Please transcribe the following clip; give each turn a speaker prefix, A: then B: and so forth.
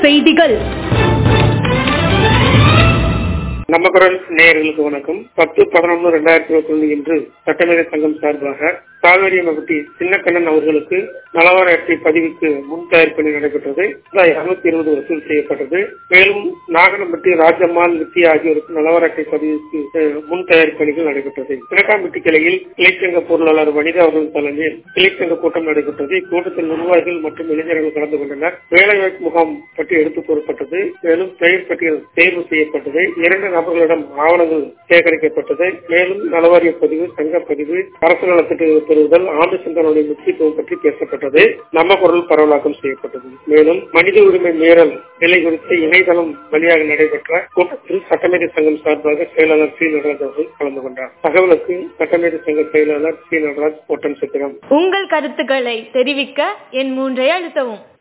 A: செய்திகள்
B: நம்ம குரல் நேயர்களுக்கு வணக்கம் பத்து பதினொன்று ரெண்டாயிரத்தி இருபத்தி ஒன்று இன்று சட்டமேதை சங்கம் சார்பாக காவேரியமபட்டி சின்னக்கண்ணன் அவர்களுக்கு நலவார அட்டை பதிவுக்கு முன் தயார் பணி நடைபெற்றது இருநூத்தி இருபது வசூல் செய்யப்பட்டது மேலும் நாகனம்பட்டி ராஜம்மாள் நித்யா ஆகியோருக்கு நலவார அட்டை பதிவுக்கு அஹ், முன் தயார் பணிகள் நடைபெற்றது சிறக்காம்பட்டி கிளையில் கிளைச்சங்க பொருளாளர் வனிதா அவர்கள் தலைமையில் கிளைச்சங்க கூட்டம் நடைபெற்றது இக்கூட்டத்தில் நிர்வாகிகள் மற்றும் இளைஞர்கள் கலந்து கொண்டனர் வேலைவாய்ப்பு முகாம் பற்றி எடுத்துக் கூறப்பட்டது மேலும் பெயர் பட்டியல் தேர்வு செய்யப்பட்டது இரண்டு நபர்களிடம் ஆவணங்கள் சேகரிக்கப்பட்டது மேலும் நலவாரிய பதிவு சங்க பதிவு அரசு நலத்திட்ட பெறுதல் ஆண்டு சிந்தனுடைய முக்கியத்துவம் பற்றி பேசப்பட்டது நம்ம குரல் பரவலாக்கம் செய்யப்பட்டது மேலும் மனித உரிமை மீறல் நிலை குறித்து இணையதளம் வழியாக நடைபெற்ற கூட்டத்தில் சட்டமேதை சங்கம் சார்பாக செயலாளர் சி நடராஜ் அவர்கள் கலந்து கொண்டார் தகவலுக்கு சட்டமேதை சங்க செயலாளர் சி நடராஜ் ஓட்டம் சித்திரம்
A: உங்கள் கருத்துக்களை தெரிவிக்க என் மூன்றை அழுத்தவும்